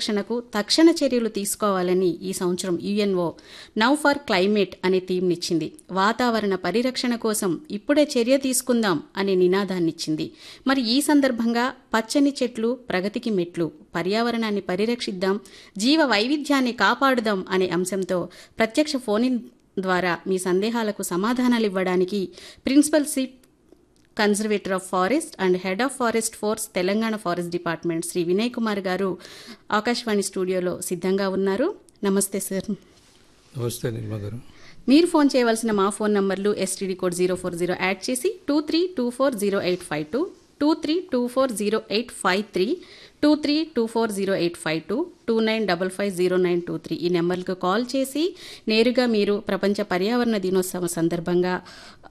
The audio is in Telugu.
పరిరక్షణకు తక్షణ చర్యలు తీసుకోవాలని ఈ సంవత్సరం యుఎన్ఓ నౌ ఫర్ క్లైమేట్ అనే థీమ్నిచ్చింది వాతావరణ పరిరక్షణ కోసం ఇప్పుడే చర్య తీసుకుందాం అనే నినాదాన్నిచ్చింది మరి ఈ సందర్భంగా పచ్చని చెట్లు ప్రగతికి మెట్లు పర్యావరణాన్ని పరిరక్షిద్దాం జీవ వైవిధ్యాన్ని కాపాడుదాం అనే అంశంతో ప్రత్యక్ష ఫోన్ ద్వారా మీ సందేహాలకు సమాధానాలు ఇవ్వడానికి principal chief conservator of forest and head of forest force Telangana forest department Shri Vinay Kumar garu Akashvani స్టూడియోలో సిద్ధంగా ఉన్నారు నమస్తే సార్ నమస్తే నిర్మ గారు మీరు ఫోన్ చేయవలసిన మా ఫోన్ నంబర్లు STD code zero four zero add చేసి two three two four zero eight five two two three two four zero eight five three two three two four zero eight five two two nine double five zero nine two three ఈ నెంబర్లకు కాల్ చేసి నేరుగా మీరు ప్రపంచ పర్యావరణ దినోత్సవం సందర్భంగా